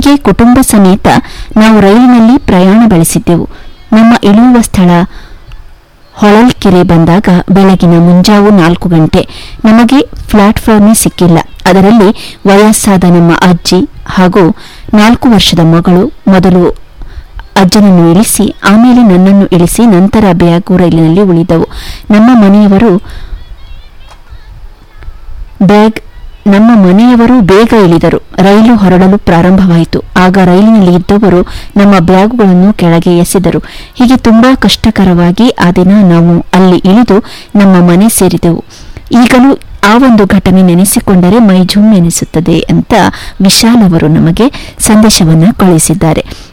ಹೀಗೆ ಕುಟುಂಬ ಸಮೇತ ನಾವು ರೈಲಿನಲ್ಲಿ ಪ್ರಯಾಣ ಬೆಳೆಸಿದ್ದೆವು ನಮ್ಮ ಇಳಿಯುವ ಸ್ಥಳ ಹೊಳಲ್ಕೆರೆ ಬಂದಾಗ ಬೆಳಗಿನ ಮುಂಜಾವು ನಾಲ್ಕು ಗಂಟೆ ನಮಗೆ ಪ್ಲಾಟ್ಫಾರ್ಮೇ ಸಿಕ್ಕಿಲ್ಲ ಅದರಲ್ಲಿ ವಯಸ್ಸಾದ ನಮ್ಮ ಅಜ್ಜಿ ಹಾಗೂ ನಾಲ್ಕು ವರ್ಷದ ಮಗಳು ಮೊದಲು ಅಜ್ಜನನ್ನು ಇಳಿಸಿ ಆಮೇಲೆ ನನ್ನನ್ನು ಇಳಿಸಿ ನಂತರ ಬ್ಯಾಗು ರೈಲಿನಲ್ಲಿ ಉಳಿದವು ನಮ್ಮ ಮನೆಯವರು ಬ್ಯಾಗ್ ನಮ್ಮ ಮನೆಯವರು ಬೇಗ ಇಳಿದರು ರೈಲು ಹೊರಡಲು ಪ್ರಾರಂಭವಾಯಿತು ಆಗ ರೈಲಿನಲ್ಲಿ ಇದ್ದವರು ನಮ್ಮ ಬ್ಯಾಗುಗಳನ್ನು ಕೆಳಗೆ ಎಸೆದರು ಹೀಗೆ ತುಂಬಾ ಕಷ್ಟಕರವಾಗಿ ಆ ದಿನ ನಾವು ಅಲ್ಲಿ ಇಳಿದು ನಮ್ಮ ಮನೆ ಸೇರಿದೆವು ಈಗಲೂ ಆ ಒಂದು ಘಟನೆ ನೆನೆಸಿಕೊಂಡರೆ ಮೈ ಜುಮ್ ಎನಿಸುತ್ತದೆ ಅಂತ ವಿಶಾಲ್ ಅವರು ನಮಗೆ ಸಂದೇಶವನ್ನ ಕಳುಹಿಸಿದ್ದಾರೆ